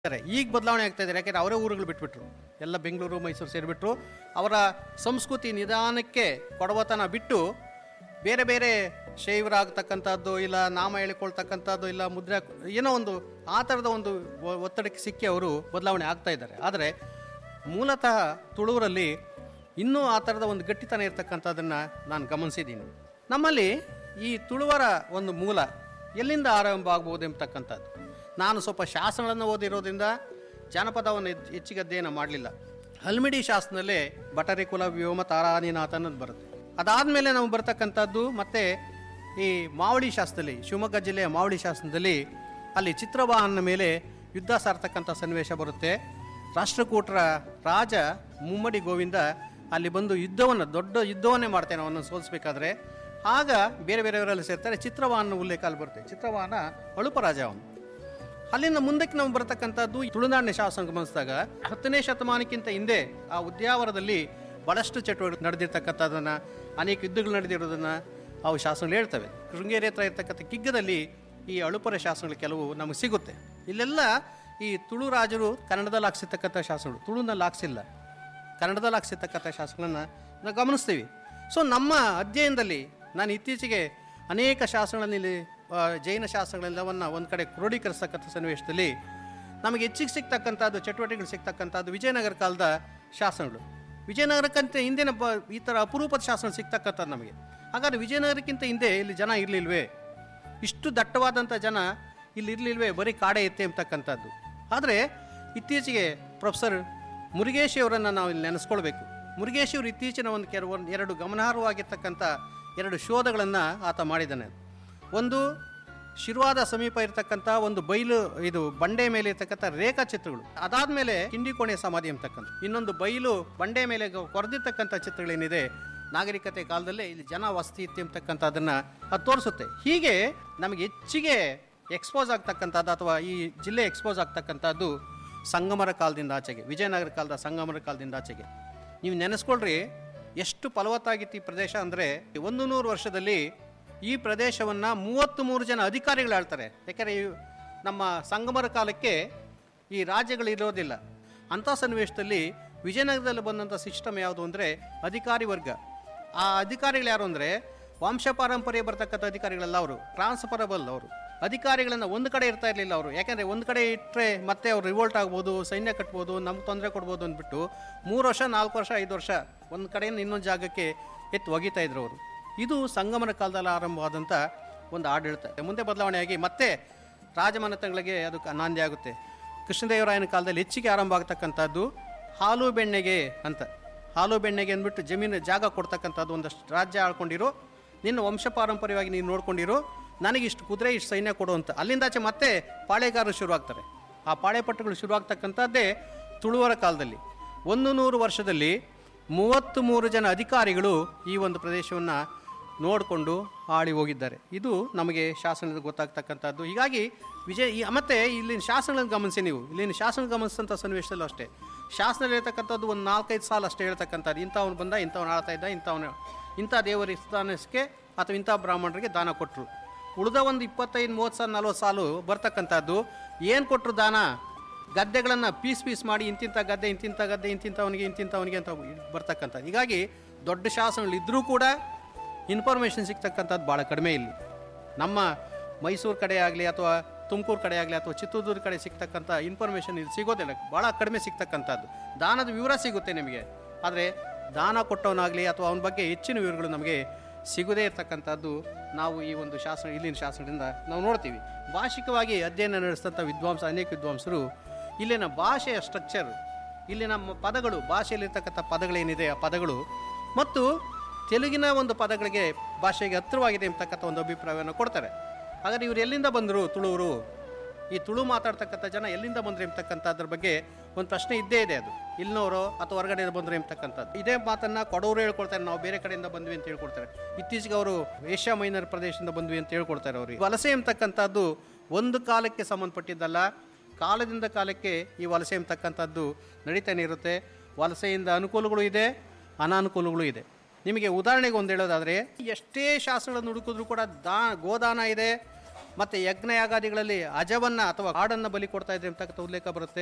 ಇದ್ದಾರೆ ಈಗ ಬದಲಾವಣೆ ಆಗ್ತಾ ಇದ್ದಾರೆ ಯಾಕೆಂದ್ರೆ ಅವರೇ ಊರುಗಳು ಬಿಟ್ಬಿಟ್ರು ಎಲ್ಲ ಬೆಂಗಳೂರು ಮೈಸೂರು ಸೇರಿಬಿಟ್ರು ಅವರ ಸಂಸ್ಕೃತಿ ನಿಧಾನಕ್ಕೆ ಕೊಡವತನ ಬಿಟ್ಟು ಬೇರೆ ಬೇರೆ ಶೈವರಾಗ್ತಕ್ಕಂಥದ್ದು ಇಲ್ಲ ನಾಮ ಹೇಳಿಕೊಳ್ತಕ್ಕಂಥದ್ದು ಇಲ್ಲ ಮುದ್ರೆ ಹಾಕ್- ಏನೋ ಒಂದು ಆ ಥರದ ಒಂದು ಒ- ಒತ್ತಡಕ್ಕೆ ಸಿಕ್ಕಿ ಅವರು ಬದಲಾವಣೆ ಆಗ್ತಾ ಇದ್ದಾರೆ ಆದರೆ ಮೂಲತಃ ತುಳುವರಲ್ಲಿ ಇನ್ನೂ ಆ ಥರದ ಒಂದು ಗಟ್ಟಿತನ ಇರ್ತಕ್ಕಂಥದ್ದನ್ನು ನಾನು ಗಮನಿಸಿದ್ದೀನಿ ನಮ್ಮಲ್ಲಿ ಈ ತುಳುವರ ಒಂದು ಮೂಲ ಎಲ್ಲಿಂದ ಆರಂಭ ಆಗ್ಬೋದು ಎಂಬತಕ್ಕಂಥದ್ದು ನಾನು ಸ್ವಲ್ಪ ಶಾಸನಗಳನ್ನು ಓದಿರೋದ್ರಿಂದ ಜಾನಪದವನ್ನು ಹೆಚ್ಚ್- ಹೆಚ್ಚಿಗೆ ಅಧ್ಯಯನ ಮಾಡಲಿಲ್ಲ ಹಲ್ಮಿಡಿ ಶಾಸನದಲ್ಲೇ ಬಟರಿ ಕುಲ ವ್ಯೋಮ ತಾರಾನಿನಾಥ ಅನ್ನೋದು ಬರುತ್ತೆ ಅದಾದಮೇಲೆ ನಾವು ಬರ್ತಕ್ಕಂಥದ್ದು ಮತ್ತೆ ಈ ಮಾವಳಿ ಶಾಸ್ತ್ರದಲ್ಲಿ ಶಿವಮೊಗ್ಗ ಜಿಲ್ಲೆಯ ಮಾವಳಿ ಶಾಸನದಲ್ಲಿ ಅಲ್ಲಿ ಚಿತ್ರವಾಹನ ಮೇಲೆ ಯುದ್ಧ ಸಾರ್ತಕ್ಕಂಥ ಸನ್ನಿವೇಶ ಬರುತ್ತೆ ರಾಷ್ಟ್ರಕೂಟರ ರಾಜ ಮುಮ್ಮಡಿ ಗೋವಿಂದ ಅಲ್ಲಿ ಬಂದು ಯುದ್ಧವನ್ನು ದೊಡ್ಡ ಯುದ್ಧವನ್ನೇ ಮಾಡ್ತೇನೆ ಅವನನ್ನು ಸೋಲಿಸ್ಬೇಕಾದ್ರೆ ಆಗ ಬೇರೆ ಬೇರೆಯವರೆಲ್ಲ ಸೇರ್ತಾರೆ ಚಿತ್ರವಾಹನ ಉಲ್ಲೇಖ ಅಲ್ಲಿ ಬರುತ್ತೆ ಚಿತ್ರವಾಹನ ಅಳುಪ ರಾಜ ಅವನು ಅಲ್ಲಿಂದ ಮುಂದಕ್ಕೆ ನಾವು ಬರತಕ್ಕಂಥದ್ದು ತುಳುನಾಡಿನ ಶಾಸನ ಗಮನಿಸಿದಾಗ ಹತ್ತನೇ ಶತಮಾನಕ್ಕಿಂತ ಹಿಂದೆ ಆ ಉದ್ಯಾವರದಲ್ಲಿ ಬಹಳಷ್ಟು ಚಟುವಟಿಕೆ ನಡೆದಿರ್ತಕ್ಕಂಥದ್ದನ್ನು ಅನೇಕ ಯುದ್ಧಗಳು ನಡೆದಿರೋದನ್ನು ಅವು ಶಾಸನಗಳು ಹೇಳ್ತವೆ ಶೃಂಗೇರಿ ಹತ್ರ ಇರ್ತಕ್ಕಂಥ ಕಿಗ್ಗದಲ್ಲಿ ಈ ಅಳುಪರ ಶಾಸನಗಳು ಕೆಲವು ನಮಗೆ ಸಿಗುತ್ತೆ ಇಲ್ಲೆಲ್ಲ ಈ ತುಳು ರಾಜರು ಕನ್ನಡದಲ್ಲಿ ಹಾಕ್ಸಿರ್ತಕ್ಕಂಥ ಶಾಸನಗಳು ತುಳುನಲ್ಲಿ ಹಾಕ್ಸಿಲ್ಲ ಕನ್ನಡದಲ್ಲಿ ಹಾಕ್ಸಿರ್ತಕ್ಕಂಥ ಶಾಸನಗಳನ್ನು ನಾವು ಗಮನಿಸ್ತೀವಿ ಸೊ ನಮ್ಮ ಅಧ್ಯಯನದಲ್ಲಿ ನಾನು ಇತ್ತೀಚೆಗೆ ಅನೇಕ ಶಾಸನಗಳಲ್ಲಿ ಇಲ್ಲಿ, ಆ, ಜೈನ ಶಾಸನಗಳೆಲ್ಲವನ್ನು ಒಂದು ಕಡೆ ಕ್ರೋಢೀಕರಿಸ್ತಕ್ಕಂಥ ಸನ್ನಿವೇಶದಲ್ಲಿ ನಮಗೆ ಹೆಚ್ಚಿಗೆ ಸಿಗ್ತಕ್ಕಂಥದ್ದು ಚಟುವಟಿಕೆಗಳು ಸಿಗ್ತಕ್ಕಂಥದ್ದು ವಿಜಯನಗರ ಕಾಲದ ಶಾಸನಗಳು ವಿಜಯನಗರಕ್ಕಂತ ಹಿಂದಿನ ಬ ಈ ಥರ ಅಪರೂಪದ ಶಾಸನ ಸಿಗ್ತಕ್ಕಂಥದ್ದು ನಮಗೆ ಹಾಗಾದ್ರೆ ವಿಜಯನಗರಕ್ಕಿಂತ ಹಿಂದೆ ಇಲ್ಲಿ ಜನ ಇರಲಿಲ್ವೇ ಇಷ್ಟು ದಟ್ಟವಾದಂಥ ಜನ ಇಲ್ಲಿ ಇರಲಿಲ್ವೇ ಬರೀ ಕಾಡೆ ಎತ್ತೆ ಅಂತಕ್ಕಂಥದ್ದು ಆದರೆ ಇತ್ತೀಚೆಗೆ ಪ್ರೊಫೆಸರ್ ಮುರುಗೇಶಿ ಅವರನ್ನು ನಾವು ಇಲ್ಲಿ ನೆನೆಸ್ಕೊಳ್ಬೇಕು ಮುರುಗೇಶಿ ಅವರು ಇತ್ತೀಚಿನ ಒಂದು ಕೆಲವು ಒಂದು ಎರಡು ಗಮನಾರ್ಹವಾಗಿರ್ತಕ್ಕಂಥ ಎರಡು ಶೋಧಗಳನ್ನು ಆತ ಮಾಡಿದ್ದಾನೆ ಒಂದು ಶಿರ್ವಾದ ಸಮೀಪ ಇರತಕ್ಕಂಥ ಒಂದು ಬೈಲು ಇದು ಬಂಡೆ ಮೇಲೆ ಇರ್ತಕ್ಕಂಥ ರೇಖಾಚಿತ್ರಗಳು ಅದಾದ್ಮೇಲೆ ಕಿಂಡಿಕೋಣೆ ಸಮಾಧಿ ಅಂತಕ್ಕಂಥ ಇನ್ನೊಂದು ಬೈಲು ಬಂಡೆ ಮೇಲೆ ಗ- ಕೊರೆದಿರ್ತಕ್ಕಂಥ ಚಿತ್ರಗಳೇನಿದೆ ನಾಗರಿಕತೆ ಕಾಲದಲ್ಲೇ ಇಲ್ಲಿ ಜನ ವಸತಿ ಇತ್ತು ಅಂತಕ್ಕಂಥದ್ದನ್ನ ಅದು ತೋರಿಸುತ್ತೆ ಹೀಗೆ ನಮಗೆ ಹೆಚ್ಚಿಗೆ ಎಕ್ಸ್ಪೋಸ್ ಆಗ್ತಕ್ಕಂಥದ್ದು ಅಥವಾ ಈ ಜಿಲ್ಲೆ ಎಕ್ಸ್ಪೋಸ್ ಆಗ್ತಕ್ಕಂಥದ್ದು ಸಂಗಮರ ಕಾಲದಿಂದ ಆಚೆಗೆ ವಿಜಯನಗರ ಕಾಲದ ಸಂಗಮರ ಕಾಲದಿಂದ ಆಚೆಗೆ ನೀವು ನೆನೆಸ್ಕೊಳ್ರಿ ಎಷ್ಟು ಫಲವತ್ತಾಗಿತ್ತು ಈ ಪ್ರದೇಶ ಅಂದರೆ ಒಂದು ನೂರು ವರ್ಷದಲ್ಲಿ ಈ ಪ್ರದೇಶವನ್ನು ಮೂವತ್ತ್ ಮೂರು ಜನ ಅಧಿಕಾರಿಗಳು ಆಳ್ತಾರೆ ಯಾಕೆಂದರೆ ಈ ನಮ್ಮ ಸಂಗಮರ ಕಾಲಕ್ಕೆ ಈ ರಾಜ್ಯಗಳು ಇರೋದಿಲ್ಲ ಅಂಥ ಸನ್ನಿವೇಶದಲ್ಲಿ ವಿಜಯನಗರದಲ್ಲಿ ಬಂದಂಥ ಸಿಸ್ಟಮ್ ಯಾವುದು ಅಂದರೆ ಅಧಿಕಾರಿ ವರ್ಗ ಆ ಅಧಿಕಾರಿಗಳು ಯಾರು ಅಂದರೆ ವಂಶ ಪಾರಂಪರ್ಯ ಬರ್ತಕ್ಕಂಥ ಅಧಿಕಾರಿಗಳೆಲ್ಲ ಅವರು ಟ್ರಾನ್ಸ್ಫರಬಲ್ ಅವರು ಅಧಿಕಾರಿಗಳನ್ನು ಒಂದು ಕಡೆ ಇರ್ತಾ ಇರಲಿಲ್ಲ ಅವರು ಯಾಕೆಂದರೆ ಒಂದು ಕಡೆ ಇಟ್ಟರೆ ಮತ್ತೆ ಅವ್ರು ರಿವೋಲ್ಟ್ ಆಗ್ಬೋದು ಸೈನ್ಯ ಕಟ್ಬೋದು ನಮ್ಗೆ ತೊಂದರೆ ಕೊಡ್ಬೋದು ಅಂದ್ಬಿಟ್ಟು ಮೂರು ವರ್ಷ ನಾಲ್ಕು ವರ್ಷ ಐದು ವರ್ಷ ಒಂದು ಕಡೆಯಿಂದ ಇನ್ನೊಂದು ಜಾಗಕ್ಕೆ ಎತ್ತು ಒಗಿತಾ ಇದ್ರು ಅವರು ಇದು ಸಂಗಮನ ಕಾಲದಲ್ಲಿ ಆರಂಭವಾದಂಥ ಒಂದು ಆಡಳಿತ ಮುಂದೆ ಬದಲಾವಣೆಯಾಗಿ ಮತ್ತೆ ರಾಜಮನೆತನಗಳಿಗೆ ಅದು ಕ- ನಾಂದಿ ಆಗುತ್ತೆ ಕೃಷ್ಣದೇವರಾಯನ ಕಾಲದಲ್ಲಿ ಹೆಚ್ಚಿಗೆ ಆರಂಭ ಆಗ್ತಕ್ಕಂಥದ್ದು ಹಾಲು ಬೆಣ್ಣೆಗೆ ಅಂತ ಹಾಲು ಬೆಣ್ಣೆಗೆ ಅಂದ್ಬಿಟ್ಟು ಜಮೀನು ಜಾಗ ಕೊಡ್ತಕ್ಕಂಥದ್ದು ಒಂದಷ್ಟು ರಾಜ್ಯ ಆಳ್ಕೊಂಡಿರೋ ನಿನ್ನ ವಂಶ ಪಾರಂಪರ್ಯವಾಗಿ ನೀನು ನೋಡ್ಕೊಂಡಿರೋ ನನಗೆ ಇಷ್ಟು ಕುದುರೆ ಇಷ್ಟು ಸೈನ್ಯ ಕೊಡು ಅಂತ ಅಲ್ಲಿಂದಾಚೆ ಮತ್ತೆ ಪಾಳೆಗಾರರು ಶುರುವಾಗ್ತಾರೆ ಆ ಪಾಳೆಪಟ್ಟುಗಳು ಶುರುವಾಗ್ತಕ್ಕಂಥದ್ದೇ ತುಳುವರ ಕಾಲದಲ್ಲಿ ಒಂದು ನೂರು ವರ್ಷದಲ್ಲಿ ಮೂವತ್ತ್ ಮೂರು ಜನ ಅಧಿಕಾರಿಗಳು ಈ ಒಂದು ಪ್ರದೇಶವನ್ನು ನೋಡಿಕೊಂಡು ಆಳಿ ಹೋಗಿದ್ದಾರೆ ಇದು ನಮಗೆ ಶಾಸನದ ಗೊತ್ತಾಗ್ತಕ್ಕಂಥದ್ದು ಹೀಗಾಗಿ ವಿಜಯ ಈ ಮತ್ತೆ ಇಲ್ಲಿನ ಶಾಸನಗಳನ್ನು ಗಮನಿಸಿ ನೀವು ಇಲ್ಲಿನ ಶಾಸನ ಗಮನಿಸಿದಂಥ ಸನ್ನಿವೇಶದಲ್ಲೂ ಅಷ್ಟೇ ಶಾಸನದಲ್ಲಿ ಇರ್ತಕ್ಕಂಥದ್ದು ಒಂದು ನಾಲ್ಕೈದು ಸಾಲ ಅಷ್ಟೇ ಹೇಳ್ತಕ್ಕಂಥದ್ದು ಇಂಥವ್ನು ಬಂದ ಇಂಥವ್ನು ಆಳ್ತಾ ಇದ್ದ ಇಂಥವನು ಇಂಥ ದೇವರ ಸ್ಥಾನಕ್ಕೆ ಅಥವಾ ಇಂಥ ಬ್ರಾಹ್ಮಣರಿಗೆ ದಾನ ಕೊಟ್ಟರು ಉಳಿದ ಒಂದು ಇಪ್ಪತ್ತೈದು ಮೂವತ್ತು ಸಾಲ ನಲ್ವತ್ತು ಸಾಲು ಬರ್ತಕ್ಕಂಥದ್ದು ಏನು ಕೊಟ್ಟರು ದಾನ ಗದ್ದೆಗಳನ್ನು ಪೀಸ್ ಪೀಸ್ ಮಾಡಿ ಇಂತಿಂಥ ಗದ್ದೆ ಇಂತಿಂಥ ಗದ್ದೆ ಇಂತಿಂಥವನಿಗೆ ಇಂತಿಂಥವನಿಗೆ ಅಂತ ಬರ್ತಕ್ಕಂಥದ್ದು ಹೀಗಾಗಿ ದೊಡ್ಡ ಶಾಸನಗಳಿದ್ದರೂ ಕೂಡ ಇನ್ಫಾರ್ಮೇಷನ್ ಸಿಗ್ತಕ್ಕಂಥದ್ದು ಭಾಳ ಕಡಿಮೆ ಇಲ್ಲಿ ನಮ್ಮ ಮೈಸೂರು ಕಡೆ ಆಗಲಿ ಅಥವಾ ತುಮಕೂರು ಕಡೆ ಆಗಲಿ ಅಥವಾ ಚಿತ್ರದುರ್ಗ ಕಡೆ ಸಿಗ್ತಕ್ಕಂಥ ಇನ್ಫಾರ್ಮೇಷನ್ ಇಲ್ಲಿ ಸಿಗೋದಿಲ್ಲ ಭಾಳ ಕಡಿಮೆ ಸಿಗ್ತಕ್ಕಂಥದ್ದು ದಾನದ ವಿವರ ಸಿಗುತ್ತೆ ನಿಮಗೆ ಆದರೆ ದಾನ ಕೊಟ್ಟವನಾಗಲಿ ಅಥವಾ ಅವನ ಬಗ್ಗೆ ಹೆಚ್ಚಿನ ವಿವರಗಳು ನಮಗೆ ಸಿಗದೇ ಇರತಕ್ಕಂಥದ್ದು ನಾವು ಈ ಒಂದು ಶಾಸನ ಇಲ್ಲಿನ ಶಾಸನದಿಂದ ನಾವು ನೋಡ್ತೀವಿ ಭಾಷಿಕವಾಗಿ ಅಧ್ಯಯನ ನಡೆಸಿದಂಥ ವಿದ್ವಾಂಸ ಅನೇಕ ವಿದ್ವಾಂಸರು ಇಲ್ಲಿನ ಭಾಷೆಯ ಸ್ಟ್ರಕ್ಚರ್ ಇಲ್ಲಿ ನಮ್ಮ ಪದಗಳು ಭಾಷೆಯಲ್ಲಿರ್ತಕ್ಕಂಥ ಪದಗಳೇನಿದೆ ಆ ಪದಗಳು ಮತ್ತು ತೆಲುಗಿನ ಒಂದು ಪದಗಳಿಗೆ ಭಾಷೆಗೆ ಹತ್ತಿರವಾಗಿದೆ ಎಂಬತಕ್ಕಂಥ ಒಂದು ಅಭಿಪ್ರಾಯವನ್ನು ಕೊಡ್ತಾರೆ ಹಾಗಾದ್ರೆ ಇವರು ಎಲ್ಲಿಂದ ಬಂದರು ತುಳುವರು ಈ ತುಳು ಮಾತಾಡ್ತಕ್ಕಂಥ ಜನ ಎಲ್ಲಿಂದ ಬಂದರು ಎಂಬತಕ್ಕಂಥದ್ರ ಬಗ್ಗೆ ಒಂದು ಪ್ರಶ್ನೆ ಇದ್ದೇ ಇದೆ ಅದು ಇಲ್ಲಿನವರು ಅಥವಾ ಹೊರಗಡೆ ಬಂದರು ಎಂಬತಕ್ಕಂಥದ್ದು ಇದೇ ಮಾತನ್ನು ಕೊಡವರು ಹೇಳ್ಕೊಳ್ತಾರೆ ನಾವು ಬೇರೆ ಕಡೆಯಿಂದ ಬಂದ್ವಿ ಅಂತ ಹೇಳ್ಕೊಡ್ತಾರೆ ಇತ್ತೀಚೆಗೆ ಅವರು ಏಷ್ಯಾ ಮೈನರ್ ಪ್ರದೇಶದಿಂದ ಬಂದ್ವಿ ಅಂತ ಹೇಳ್ಕೊಡ್ತಾರೆ ಅವ್ರಿಗೆ ವಲಸೆ ಎಂಬತಕ್ಕಂಥದ್ದು ಒಂದು ಕಾಲಕ್ಕೆ ಸಂಬಂಧಪಟ್ಟಿದ್ದಲ್ಲ ಕಾಲದಿಂದ ಕಾಲಕ್ಕೆ ಈ ವಲಸೆ ಎಂಬತಕ್ಕಂಥದ್ದು ನಡೀತಾನೆ ಇರುತ್ತೆ ವಲಸೆಯಿಂದ ಅನುಕೂಲಗಳು ಇದೆ ಅನಾನುಕೂಲಗಳು ಇದೆ ನಿಮಗೆ ಉದಾಹರಣೆಗೆ ಒಂದು ಹೇಳೋದಾದರೆ ಎಷ್ಟೇ ಶಾಸ್ತ್ರಗಳನ್ನು ಹುಡುಕಿದ್ರು ಕೂಡ ದಾ ಗೋದಾನ ಇದೆ ಮತ್ತು ಯಜ್ಞಯಾಗಾದಿಗಳಲ್ಲಿ ಅಜವನ್ನ ಅಥವಾ ಆಡನ್ನು ಬಲಿ ಕೊಡ್ತಾ ಇದ್ರೆ ಅಂತಕ್ಕಂಥ ಉಲ್ಲೇಖ ಬರುತ್ತೆ